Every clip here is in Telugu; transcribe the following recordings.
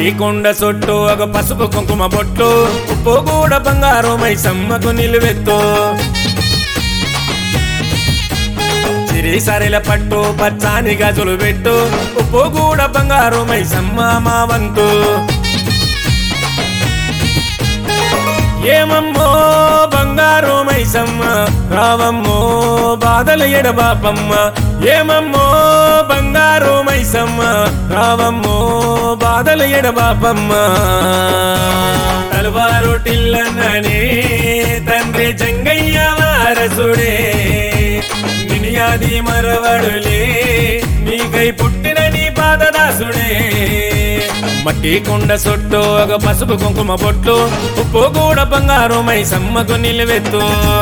కొండ సొట్టు ఒక పసుపు కుంకుమ బొట్టు ఉప్పు కూడా బంగారు మైసమ్మకు నిలువెత్తు సిరి సరిల పట్టు పచ్చాని గజులు పెట్టు ఉప్పు కూడా బంగారు మైసమ్మ మా వంతు ఏమమ్మో బంగారు మైసమ్మ రావమ్మో బాధల ఎడబాపమ్మ ఏమమ్మో బంగారు మైసమ్మ రావమ్మో బాధల ఎడబాపమ్మ తలవారు టిల్లన్ననే తండ్రి జంగయ్య వారసుడే నినియాది మరవడులే నీకై పుట్టిన నీ పాదదాసుడే మట్టి కొండ సొట్టు ఒక పసుపు కుంకుమ బొట్టు ఉప్పు కూడా బంగారు మై సమ్మకు నిలువెత్తు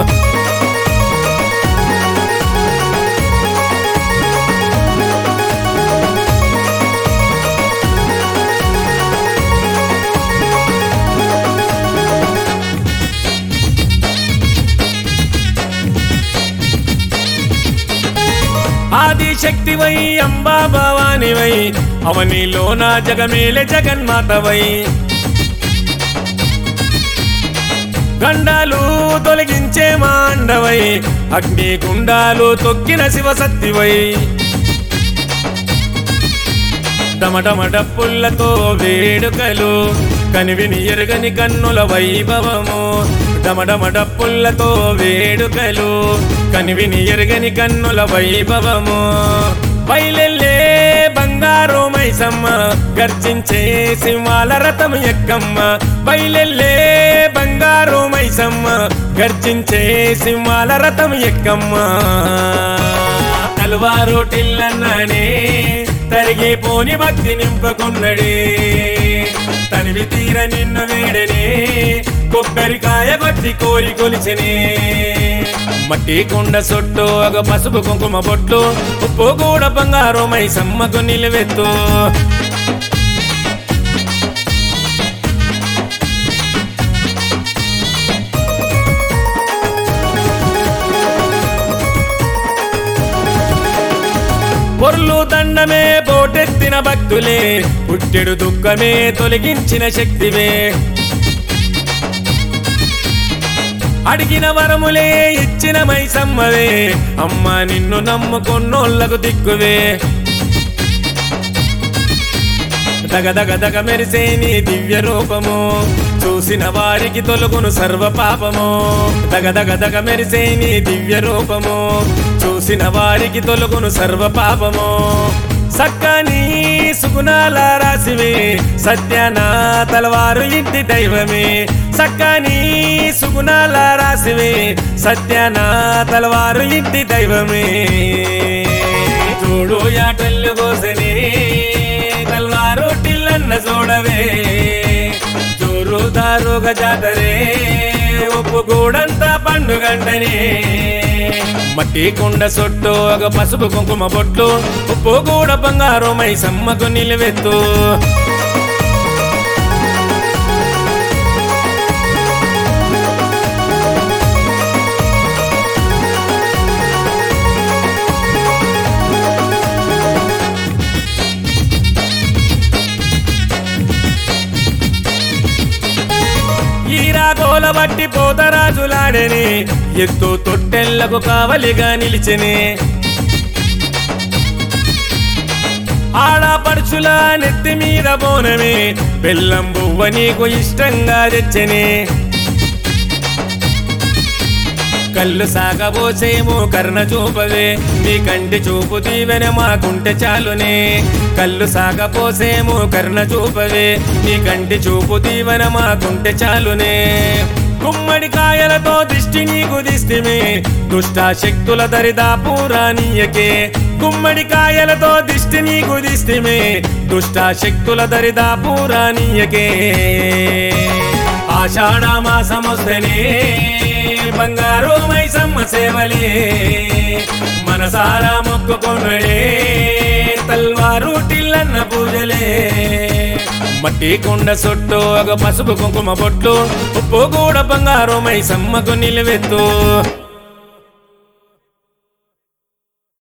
ఆదిశక్తివై అంబా భవానివై అవనిలో నా జగమేలే జగన్మాతవై గండాలు తొలగించే మాండవై అగ్ని గుండాలు తొక్కిన శివసత్తివై డమడమడప్పులతో వేడుకలు కనివిని ఎరుగని కన్నుల వైభవము డమడమడప్పులతో వేడుకలు కనివిని ఎరుగని కన్నుల వైభవము బయలెల్లే బంగారు మైసమ్మ గర్జించే సింహాల రథం ఎక్కమ్మ బయలెల్లే బంగారు మైసమ్మ గర్జించే సింహాల రథం ఎక్కమ్మ తలువారు టిల్లన్ననే తరిగి పోని భక్తి నింపుకున్నడే తనివి తీర నిన్ను వేడనే కొబ్బరికాయ కొట్టి కోరి కొలిచనే మట్టి కొండ సొట్టు ఒక పసుపు కుంకుమ బొట్టు ఉప్పు కూడా బంగారు మై సమ్మకు నిలువెత్తు పొర్లు దండమే పోటెత్తిన భక్తులే పుట్టెడు దుఃఖమే తొలగించిన శక్తివే అడిగిన వరములే ఇచ్చిన మైసమ్మవే అమ్మ నిన్ను నమ్ముకున్నోళ్లకు దిక్కువే దగ దగ దగ మెరిసే నీ దివ్య రూపము చూసిన వారికి తొలగును సర్వ పాపము దగ దగ దగ మెరిసే నీ దివ్య రూపము చూసిన వారికి తొలగును సర్వ పాపము సక్కని సుగుణాల రాసివే సత్యాన తలవారు ఇంటి దైవమే సక్కని సుగుణాల రాసివే సత్యాన తలవారు ఇంటి దైవమే చూడు యాటల్లు కోసనే తల్వారు టిల్లన్న చూడవే జోరు దారుగ జాతరే ఉప్పు గూడంతా పండుగంటనే మట్టి కొండ సొట్టు ఒక పసుపు కుంకుమ బొట్టు ఉప్పు గూడ బంగారు మై సమ్మకు నిలువెత్తు ఈరాగోల బట్టి పోతరాజులాడని ఎత్తు తొట్టెళ్లకు కావలిగా నిలిచెనే ఆడపడుచుల నెత్తి మీద బోనమే బెల్లం బువ్వ నీకు ఇష్టంగా తెచ్చనే కళ్ళు సాగబోసేమో కర్ణ చూపవే నీ కంటి చూపు దీవెన మాకుంటే చాలునే కళ్ళు సాగపోసేమో కర్ణ చూపవే నీ కంటి చూపు దీవెన మాకుంటే చాలునే గుమ్మడి కాయలతో దిష్టి నీకు దిష్టిమే దుష్ట శక్తుల దరిదా పూరానీయకే గుమ్మడి కాయలతో దిష్టి నీకు దిష్టిమే దుష్ట శక్తుల దరిదా పూరానీయకే ఆషాఢ మాసమొస్తేనే బంగారు మైసమ్మ సేవలే మనసారా మొక్కుకొనడే తల్వారు టిల్లన్న పూజలే మట్టి కొండ సొట్టు ఒక పసుపు కుంకుమ బొట్టు ఉప్పు కూడా బంగారు మైసమ్మకు నిలువెత్తు